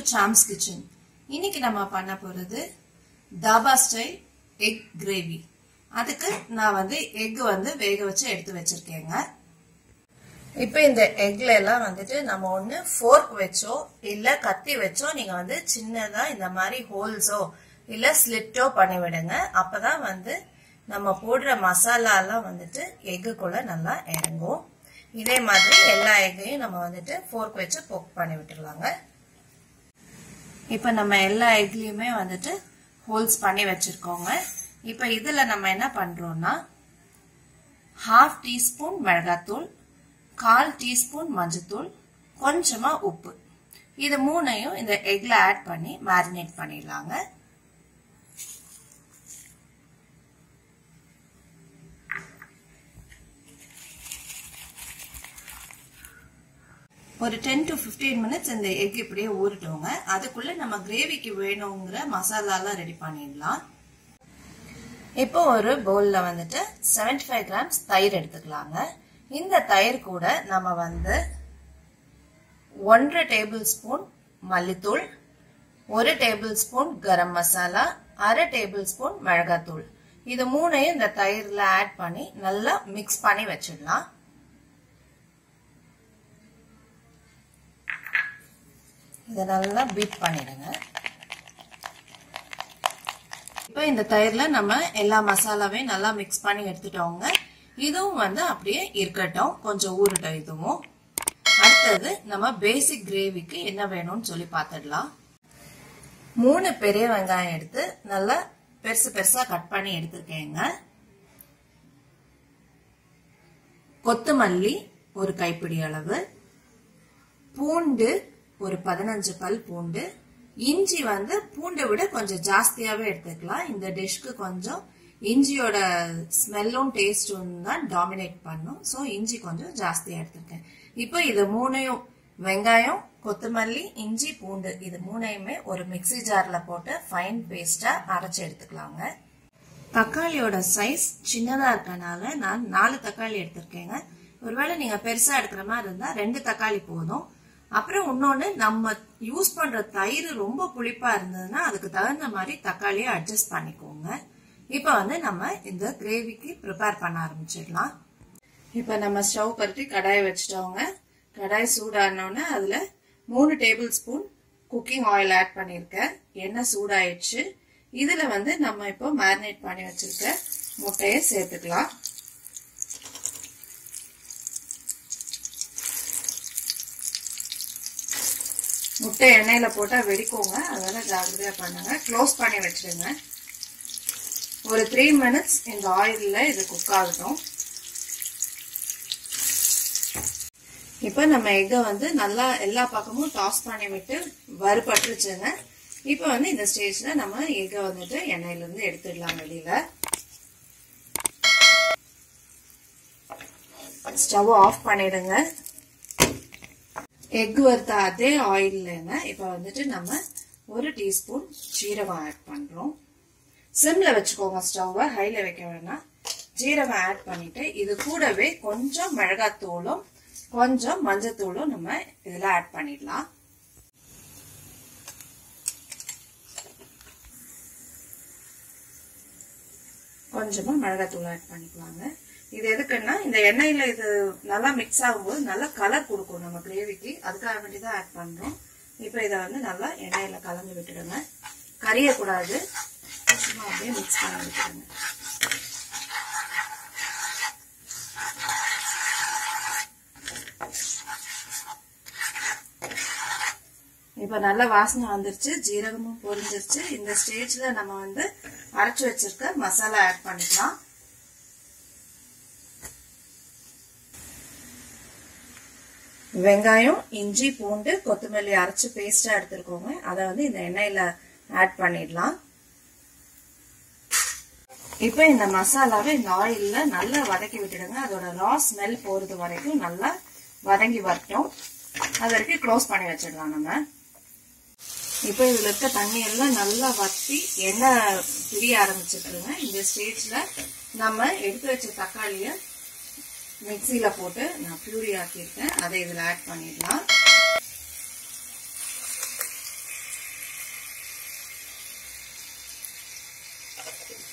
Sam's kitchen இன்னைக்கு நம்ம பண்ண போறது தாபா ஸ்டைல் எக் கிரேவி அதுக்கு நான் வந்து எக் வந்து வேக வச்சு எடுத்து வச்சிருக்கேங்க இப்போ இந்த எக்ல எல்லாம் வந்துட்டு நம்ம ஒன்று ஃபோர்க் வச்சோ இல்ல கத்தி வச்சோ நீங்க வந்து சின்னதா இந்த மாதிரி ஹோல்ஸோ இல்ல ஸ்லிட்டோ பண்ணி விடுங்க அப்பதான் வந்து நம்ம போடுற மசாலா எல்லாம் வந்துட்டு எக்குக்குள்ள நல்லா இறங்கும் இதே மாதிரி எல்லா எக்கையும் நம்ம வந்துட்டு ஃபோர்க் வச்சு பொக் பண்ணி விட்டுருலாங்க இப்போ நம்ம எல்லா எக்லையுமே வந்துட்டு ஹோல்ஸ் பண்ணி வச்சிருக்கோங்க இப்போ இதுல நம்ம என்ன பண்றோம்னா ஹாஃப் டீஸ்பூன் மிளகாத்தூள் கால் டீஸ்பூன் மஞ்சத்தூள் கொஞ்சமா உப்பு இது மூணையும் இந்த எக்ல ஆட் பண்ணி மேரினேட் பண்ணிடலாங்க ஒரு டென் டு ஃபிஃப்டீன் மினிட்ஸ் இந்த எக் இப்படியே ஊறிட்டோங்க அதுக்குள்ள நம்ம கிரேவிக்கு வேணுங்கிற மசாலாலாம் ரெடி பண்ணிடலாம் இப்போ ஒரு பவுல்ல வந்துட்டு செவன்டி ஃபைவ் கிராம்ஸ் தயிர் எடுத்துக்கலாங்க இந்த தயிர் கூட நம்ம வந்து ஒன்றரை டேபிள் ஸ்பூன் மல்லித்தூள் ஒரு டேபிள் ஸ்பூன் கரம் மசாலா அரை டேபிள் ஸ்பூன் மிளகாத்தூள் இது மூணையும் இந்த தயிர்ல ஆட் பண்ணி நல்லா மிக்ஸ் பண்ணி வச்சிடலாம் இதை நல்லா பீட் பண்ணிடுங்க இப்போ இந்த தயிர்ல நம்ம எல்லா மசாலாவையும் நல்லா மிக்ஸ் பண்ணி எடுத்துட்டோங்க இதுவும் வந்து அப்படியே இருக்கட்டும் கொஞ்சம் ஊறட்டும் இதுவும் அடுத்தது நம்ம பேசிக் கிரேவிக்கு என்ன வேணும்னு சொல்லி பார்த்துடலாம் மூணு பெரிய வெங்காயம் எடுத்து நல்லா பெருசு பெருசா கட் பண்ணி எடுத்துருக்கேங்க கொத்தமல்லி ஒரு கைப்பிடி அளவு பூண்டு ஒரு பதினஞ்சு பல் பூண்டு இஞ்சி வந்து பூண்டை விட கொஞ்சம் ஜாஸ்தியாவே எடுத்துக்கலாம் இந்த டிஷ்க்கு கொஞ்சம் இஞ்சியோட ஸ்மெல்லும் டேஸ்டும் தான் டாமினேட் பண்ணும் ஸோ இஞ்சி கொஞ்சம் ஜாஸ்தியா எடுத்திருக்கேன் இப்போ இது மூணையும் வெங்காயம் கொத்தமல்லி இஞ்சி பூண்டு இது மூணையுமே ஒரு மிக்சி ஜார்ல போட்டு ஃபைன் பேஸ்டா அரைச்சு எடுத்துக்கலாங்க தக்காளியோட சைஸ் சின்னதா இருக்கனால நான் நாலு தக்காளி எடுத்திருக்கேங்க ஒருவேளை நீங்க பெருசா எடுக்கிற மாதிரி இருந்தா ரெண்டு தக்காளி போதும் அப்புறம் இன்னொன்னு நம்ம யூஸ் பண்ற தயிர் ரொம்ப புளிப்பா இருந்ததுன்னா அதுக்கு தகுந்த மாதிரி தக்காளியை அட்ஜஸ்ட் பண்ணிக்கோங்க இப்ப வந்து நம்ம இந்த கிரேவிக்கு ப்ரிப்பேர் பண்ண ஆரம்பிச்சிடலாம் இப்ப நம்ம ஸ்டவ் பருத்தி கடாயை வச்சுட்டோங்க கடாய் சூடானோடனே அதுல மூணு tablespoon cooking oil add பண்ணிருக்கேன் எண்ணெய் சூடாயிடுச்சு இதுல வந்து நம்ம இப்போ மேரினேட் பண்ணி வச்சிருக்க முட்டையை சேர்த்துக்கலாம் முட்டை எண்ணெயில போட்டா வெடிக்கோங்க அதனால ஜாகிரதையா பண்ணுங்க க்ளோஸ் பண்ணி வச்சிடுங்க ஒரு த்ரீ மினிட்ஸ் இந்த ஆயில்ல இது குக் ஆகட்டும் இப்போ நம்ம எக்கை வந்து நல்லா எல்லா பக்கமும் டாஸ் பண்ணி விட்டு வறுபட்டுருச்சுங்க இப்போ வந்து இந்த ஸ்டேஜ்ல நம்ம எக்கை வந்துட்டு எண்ணெயில இருந்து எடுத்துடலாம் வெளியில ஸ்டவ் ஆஃப் பண்ணிடுங்க எக் வறுத்த அதே ஆயில்லங்க இப்போ வந்துட்டு நம்ம ஒரு டீஸ்பூன் சீரகம் ஆட் பண்றோம் சிம்ல வச்சுக்கோங்க ஸ்டவ்வை ஹைல வைக்க வேணாம் ஜீரகம் ஆட் பண்ணிட்டு இது கூடவே கொஞ்சம் மிளகாத்தூளும் கொஞ்சம் மஞ்சத்தூளும் நம்ம இதுல ஆட் பண்ணிடலாம் கொஞ்சமா மிளகாத்தூள் ஆட் பண்ணிக்கலாங்க இது எதுக்குன்னா இந்த எண்ணெயில இது நல்லா மிக்ஸ் ஆகும்போது நல்லா கலர் கொடுக்கும் நம்ம கிரேவிக்கு அதுக்காக வேண்டி தான் ஆட் பண்றோம் இப்போ இதை வந்து நல்லா எண்ணெயில கலந்து விட்டுடுங்க கரியக்கூடாது சும்மா அப்படியே மிக்ஸ் பண்ணி விட்டுடுங்க இப்ப நல்ல வாசனை வந்துருச்சு ஜீரகமும் பொரிஞ்சிருச்சு இந்த ஸ்டேஜ்ல நம்ம வந்து அரைச்சு வச்சிருக்க மசாலா ஆட் பண்ணிக்கலாம் வெங்காயம் இஞ்சி பூண்டு கொத்தமல்லி அரைச்சு பேஸ்டா எடுத்துருக்கோங்க அதை வந்து இந்த எண்ணெயில ஆட் பண்ணிடலாம் இப்போ இந்த மசாலாவை இந்த ஆயில்ல நல்லா வதக்கி விட்டுடுங்க அதோட ரா ஸ்மெல் போறது வரைக்கும் நல்லா வதங்கி வரட்டும் அது வரைக்கும் க்ளோஸ் பண்ணி வச்சிடலாம் நம்ம இப்போ இதுல இருக்க தண்ணி எல்லாம் நல்லா வத்தி எண்ணெய் பிரிய ஆரம்பிச்சிட்டுருங்க இந்த ஸ்டேஜ்ல நம்ம எடுத்து வச்ச தக்காளிய மிக்சியில போட்டு நான் பியூரி ஆக்கியிருக்கேன் அதை இதுல ஆட் பண்ணிடலாம்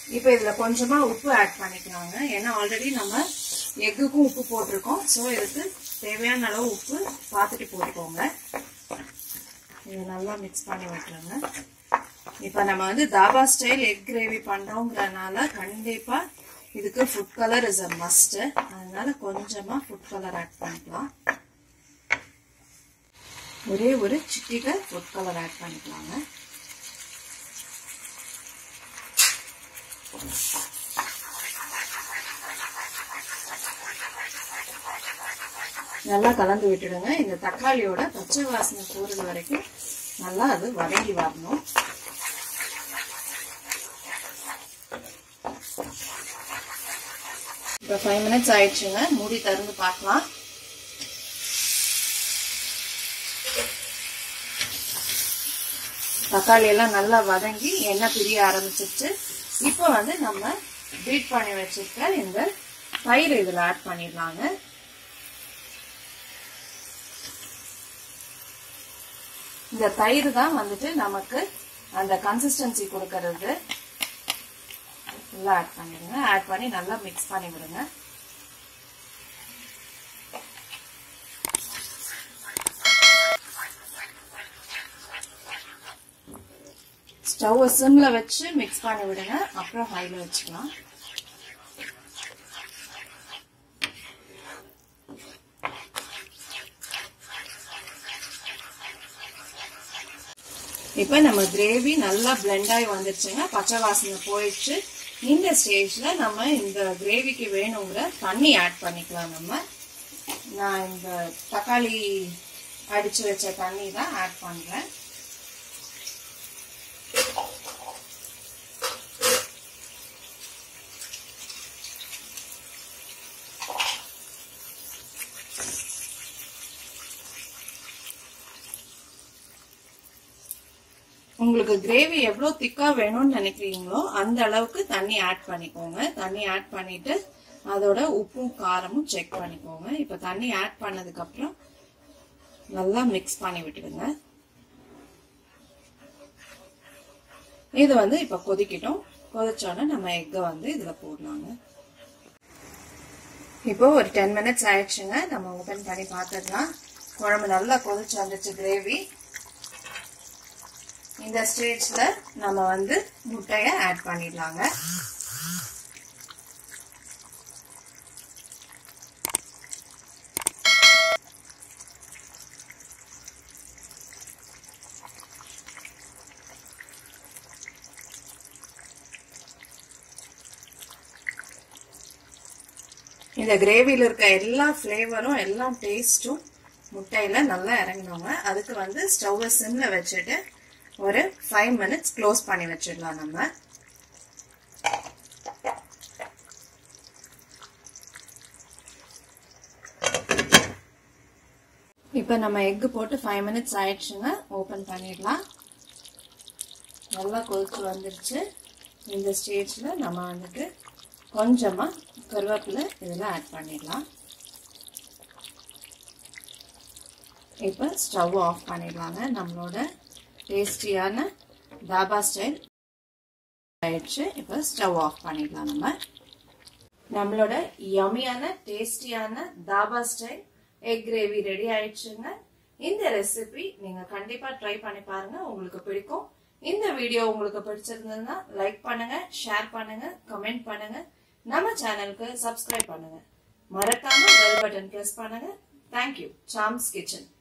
இப்போ இதுல கொஞ்சமா உப்பு ஆட் பண்ணிக்கலாங்க ஏன்னா ஆல்ரெடி நம்ம எக்குக்கும் உப்பு போட்டிருக்கோம் ஸோ இதுக்கு தேவையான அளவு உப்பு பார்த்துட்டு போட்டுக்கோங்க இதை நல்லா மிக்ஸ் பண்ணி விட்டுருங்க இப்போ நம்ம வந்து தாபா ஸ்டைல் எக் கிரேவி பண்றோங்கிறனால கண்டிப்பா இதுக்கு food colour is a must அதனால கொஞ்சமா ஃபுட் கலர் ஆட் பண்ணிக்கலாம் ஒரே ஒரு சிட்டிகை ஃபுட் கலர் ஆட் பண்ணிக்கலாங்க நல்லா கலந்து விட்டுடுங்க இந்த தக்காளியோட பச்சை வாசனை போறது வரைக்கும் நல்லா அது வதங்கி வரணும் இப்போ ஃபைவ் மினிட்ஸ் ஆயிடுச்சுங்க மூடி திறந்து பார்க்கலாம் தக்காளி எல்லாம் நல்லா வதங்கி எண்ணெய் பிரிய ஆரம்பிச்சிருச்சு இப்போ வந்து நம்ம பீட் பண்ணி வச்சிருக்க இந்த தயிர் இதில் ஆட் பண்ணிடலாங்க இந்த தயிர் தான் வந்துட்டு நமக்கு அந்த கன்சிஸ்டன்சி கொடுக்கறது எல்லாம் ஆட் பண்ணிடுங்க ஆட் பண்ணி நல்லா மிக்ஸ் பண்ணி விடுங்க ஸ்டவ் சிம்ல வச்சு மிக்ஸ் பண்ணி விடுங்க அப்புறம் ஹைல வச்சுக்கலாம் இப்போ நம்ம கிரேவி நல்லா பிளெண்ட் ஆகி வந்துருச்சுங்க பச்சை வாசனை போயிடுச்சு இந்த ஸ்டேஜ்ல நம்ம இந்த கிரேவிக்கு வேணுங்கிற தண்ணி ஆட் பண்ணிக்கலாம் நம்ம நான் இந்த தக்காளி அடிச்சு வச்ச தண்ணி தான் ஆட் பண்றேன் உங்களுக்கு கிரேவி எவ்வளோ திக்கா வேணும்னு நினைக்கிறீங்களோ அந்த அளவுக்கு தண்ணி ஆட் பண்ணிக்கோங்க தண்ணி ஆட் பண்ணிட்டு அதோட உப்பும் காரமும் செக் பண்ணிக்கோங்க இப்போ தண்ணி ஆட் பண்ணதுக்கு அப்புறம் நல்லா மிக்ஸ் பண்ணி விட்டுடுங்க இது வந்து இப்போ கொதிக்கட்டும் கொதிச்சோடனே நம்ம எக்கை வந்து இதில் போடலாங்க இப்போ ஒரு டென் மினிட்ஸ் ஆயிடுச்சுங்க நம்ம ஓப்பன் பண்ணி பார்த்துடலாம் குழம்பு நல்லா கொதிச்சு வந்துச்சு கிரேவி இந்த ஸ்டேஜ்ல நம்ம வந்து முட்டைய ஆட் பண்ணிடலாங்க இந்த கிரேவியில் இருக்க எல்லா ஃப்ளேவரும் எல்லா டேஸ்ட்டும் முட்டையில நல்லா இறங்கினவங்க அதுக்கு வந்து ஸ்டவ்வை சிம்ல வச்சுட்டு ஒரு ஃபைவ் மினிட்ஸ் க்ளோஸ் பண்ணி வச்சிடலாம் நம்ம இப்போ நம்ம எக்கு போட்டு ஃபைவ் மினிட்ஸ் ஆயிடுச்சுங்க ஓப்பன் பண்ணிடலாம் நல்லா கொதிச்சு வந்துருச்சு இந்த ஸ்டேஜில் நம்ம வந்துட்டு கொஞ்சமாக கருவேப்பிலை இதில் ஆட் பண்ணிடலாம் இப்போ ஸ்டவ் ஆஃப் பண்ணிடலாங்க நம்மளோட டேஸ்டியான தாபா ஸ்டைல் ஆயிடுச்சு இப்போ ஸ்டவ் ஆஃப் பண்ணிடலாம் நம்ம நம்மளோட யமியான டேஸ்டியான dhaba style egg gravy ready ஆயிடுச்சுங்க இந்த ரெசிபி நீங்க கண்டிப்பா ட்ரை பண்ணி பாருங்க உங்களுக்கு பிடிக்கும் இந்த வீடியோ உங்களுக்கு பிடிச்சிருந்ததுன்னா லைக் பண்ணுங்க ஷேர் பண்ணுங்க கமெண்ட் பண்ணுங்க நம்ம சேனலுக்கு சப்ஸ்கிரைப் பண்ணுங்க மறக்காம பெல் பட்டன் பிரஸ் பண்ணுங்க தேங்க்யூ சாம்ஸ் கிச்சன்